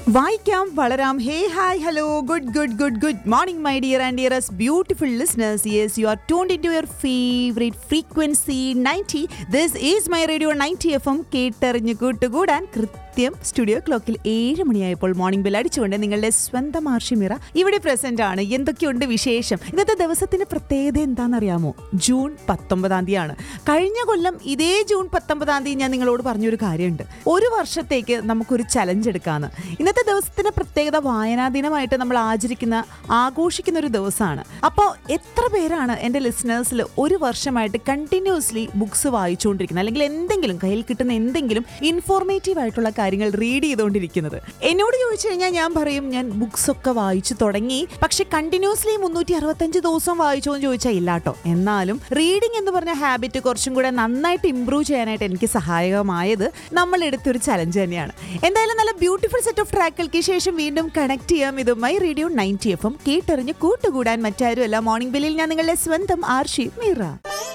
വായിക്കാം വളരാം hey hi hello good good good good morning my dear and dearest beautiful listeners yes you are tuned in to your favourite frequency ninety this is my radio ninety F M കേട്ടറിഞ്ഞ് കൂട്ടുകൂടാൻ കൃത്യം studio ക്ലോക്കിൽ ഏഴ് മണിയായപ്പോൾ morning bell അടിച്ചുകൊണ്ട് നിങ്ങളുടെ സ്വന്തം ആർഷിമിറ ഇവിടെ പ്രസന്റ് ആണ് എന്തൊക്കെയുണ്ട് വിശേഷം ഇന്നത്തെ ദിവസത്തിന്റെ പ്രത്യേകത എന്താണെന്നറിയാമോ ജൂൺ പത്തൊമ്പതാം തീയതിയാണ് കഴിഞ്ഞ കൊല്ലം ഇതേ ജൂൺ പത്തൊമ്പതാം തീയതി ഞാൻ നിങ്ങളോട് പറഞ്ഞൊരു കാര്യമുണ്ട് ഒരു വർഷത്തേക്ക് നമുക്കൊരു ചലഞ്ച് എടുക്കാന്ന് ഇന്നത്തെ ദിവസത്തിന്റെ പ്രത്യേകത വായനാ ദിനമായിട്ട് നമ്മൾ ആചരിക്കുന്ന ആഘോഷിക്കുന്ന ഒരു ദിവസമാണ് അപ്പോൾ എത്ര പേരാണ് എൻ്റെ ലിസണേഴ്സിൽ ഒരു വർഷമായിട്ട് കണ്ടിന്യൂസ്ലി ബുക്സ് വായിച്ചുകൊണ്ടിരിക്കുന്നത് അല്ലെങ്കിൽ എന്തെങ്കിലും കയ്യിൽ കിട്ടുന്ന എന്തെങ്കിലും ഇൻഫോർമേറ്റീവ് ആയിട്ടുള്ള കാര്യങ്ങൾ റീഡ് ചെയ്തുകൊണ്ടിരിക്കുന്നത് എന്നോട് ചോദിച്ചു കഴിഞ്ഞാൽ ഞാൻ പറയും ഞാൻ ബുക്സ് ഒക്കെ വായിച്ചു തുടങ്ങി പക്ഷെ കണ്ടിന്യൂസ്ലി മുന്നൂറ്റി അറുപത്തഞ്ച് ദിവസം വായിച്ചോ എന്ന് ചോദിച്ചാൽ ഇല്ല കേട്ടോ എന്നാലും റീഡിംഗ് എന്ന് പറഞ്ഞ ഹാബിറ്റ് കുറച്ചും കൂടെ നന്നായിട്ട് ഇമ്പ്രൂവ് ചെയ്യാനായിട്ട് എനിക്ക് സഹായകമായത് നമ്മൾ എടുത്തൊരു ചലഞ്ച് തന്നെയാണ് എന്തായാലും നല്ല ബ്യൂട്ടിഫുൾ സെറ്റ് ഓഫ് ട്രാക്കുകൾക്ക് ശേഷം വീണ്ടും കണക്ട് ചെയ്യാം ഇത് my radio ninety F M കേട്ടറിഞ്ഞ് കൂട്ടുകൂടാൻ മറ്റാരുമല്ല മോർണിംഗ് ബില്ലിൽ ഞാൻ നിങ്ങളുടെ സ്വന്തം ആർഷി മീറ